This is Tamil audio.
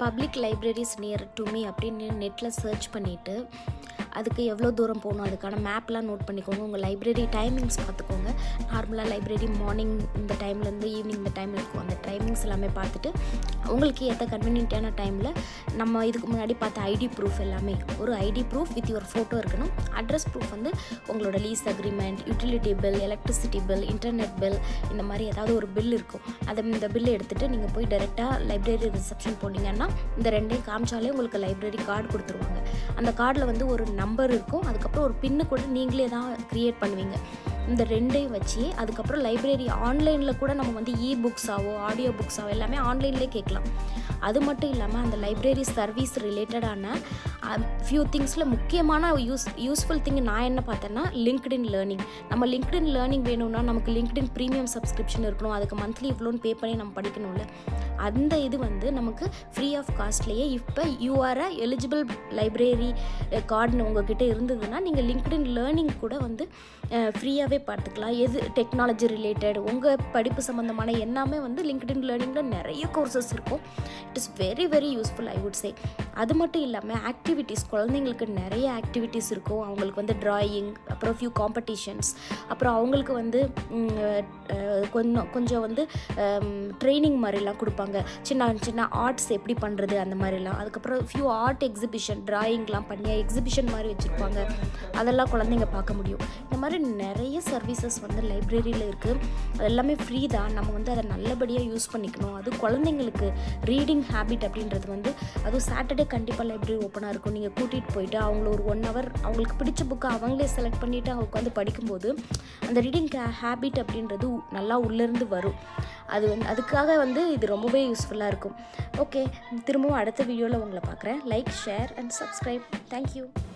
public libraries near to me அப்படின்னு நெட்டில் சர்ச் பண்ணிவிட்டு அதுக்கு எவ்வளோ தூரம் போகணும் அதுக்கான மேப்லாம் நோட் பண்ணிக்கோங்க உங்கள் லைப்ரரி டைமிங்ஸ் பார்த்துக்கோங்க நார்மலாக லைப்ரரி மார்னிங் இந்த டைம்லேருந்து ஈவினிங் இந்த டைமில் இருக்கும் அந்த டைமிங்ஸ் எல்லாமே பார்த்துட்டு உங்களுக்கு ஏற்ற கன்வீனியன்ட்டான டைமில் நம்ம இதுக்கு முன்னாடி பார்த்த ஐடி ப்ரூஃப் எல்லாமே ஒரு ID proof with your photo இருக்கணும் அட்ரஸ் ப்ரூஃப் வந்து உங்களோட lease agreement utility bill electricity bill internet bill இந்த மாதிரி ஏதாவது ஒரு பில் இருக்கும் அதை இந்த பில்லை எடுத்துகிட்டு நீங்கள் போய் டைரெக்டாக லைப்ரரி ரிசப்ஷன் போனீங்கன்னா இந்த ரெண்டையும் காமிச்சாலே உங்களுக்கு லைப்ரரி கார்டு கொடுத்துருவாங்க அந்த கார்டில் வந்து ஒரு நம்பர் இருக்கும் அதுக்கப்புறம் ஒரு பின்னு கூட நீங்களே தான் க்ரியேட் பண்ணுவீங்க இந்த ரெண்டையும் வச்சு அதுக்கப்புறம் லைப்ரரி ஆன்லைனில் கூட நம்ம வந்து இ புக்ஸாவோ ஆடியோ புக்ஸாவோ எல்லாமே ஆன்லைன்லேயே கேட்கலாம் அது மட்டும் இல்லாமல் அந்த லைப்ரரி சர்வீஸ் ரிலேட்டடான ஃபியூ திங்ஸில் முக்கியமான யூஸ் யூஸ்ஃபுல் திங் நான் என்ன பார்த்தேன்னா லிங்க்டின் லேர்னிங் நம்ம லிங்க்டின் லேர்னிங் வேணும்னா நமக்கு லிங்க்டின் ப்ரீமியம் சப்ஸ்கிரிப்ஷன் இருக்கணும் அதுக்கு மந்த்லி இவ்வளோன்னு பே பண்ணி நம்ம படிக்கணும்ல அந்த இது வந்து நமக்கு ஃப்ரீ ஆஃப் காஸ்ட்லேயே இப்போ யூஆர் எலிஜிபிள் லைப்ரரி கார்டுன்னு உங்ககிட்ட இருந்ததுன்னா நீங்கள் லிங்க்டின் லேர்னிங் கூட வந்து ஃப்ரீயாகவே பார்த்துக்கலாம் எது டெக்னாலஜி ரிலேட்டட் உங்கள் படிப்பு சம்மந்தமான எல்லாமே வந்து லிங்க்டின் லேர்னிங்கில் நிறைய கோர்சஸ் இருக்கும் it is very very useful I would say அது மட்டும் இல்லாமல் ஆக்டிவிட்டீஸ் குழந்தைங்களுக்கு நிறைய ஆக்டிவிட்டீஸ் இருக்கும் அவங்களுக்கு வந்து ட்ராயிங் அப்புறம் ஃபியூ காம்படிஷன்ஸ் அப்புறம் அவங்களுக்கு வந்து கொஞ்சம் கொஞ்சம் வந்து ட்ரைனிங் மாதிரிலாம் கொடுப்பாங்க சின்ன சின்ன ஆர்ட்ஸ் எப்படி பண்ணுறது அந்த மாதிரிலாம் அதுக்கப்புறம் ஃபியூ ஆர்ட் எக்ஸிபிஷன் ட்ராயிங்லாம் பண்ணி எக்ஸிபிஷன் மாதிரி வச்சுருப்பாங்க அதெல்லாம் குழந்தைங்க பார்க்க முடியும் இந்த மாதிரி நிறைய சர்வீசஸ் வந்து லைப்ரரியில் இருக்குது அது எல்லாமே ஃப்ரீ தான் நம்ம வந்து அதை நல்லபடியாக யூஸ் பண்ணிக்கணும் அது குழந்தைங்களுக்கு ரீடிங் ஹேபிட் அப்படின்றது வந்து அதுவும் சாட்டர்டே கண்டிப்பாக லைப்ரரி ஓப்பனாக இருக்கும் நீங்கள் கூட்டிகிட்டு போயிட்டு அவங்கள ஒரு ஒன் ஹவர் அவங்களுக்கு பிடிச்ச புக்கை அவங்களே செலக்ட் பண்ணிவிட்டு அவங்க உட்காந்து படிக்கும்போது அந்த ரீடிங் ஹேபிட் அப்படின்றது நல்லா உள்ளேருந்து வரும் அது வந்து அதுக்காக வந்து இது ரொம்பவே யூஸ்ஃபுல்லாக இருக்கும் ஓகே திரும்பவும் அடுத்த வீடியோவில் உங்களை பார்க்குறேன் like share and subscribe thank you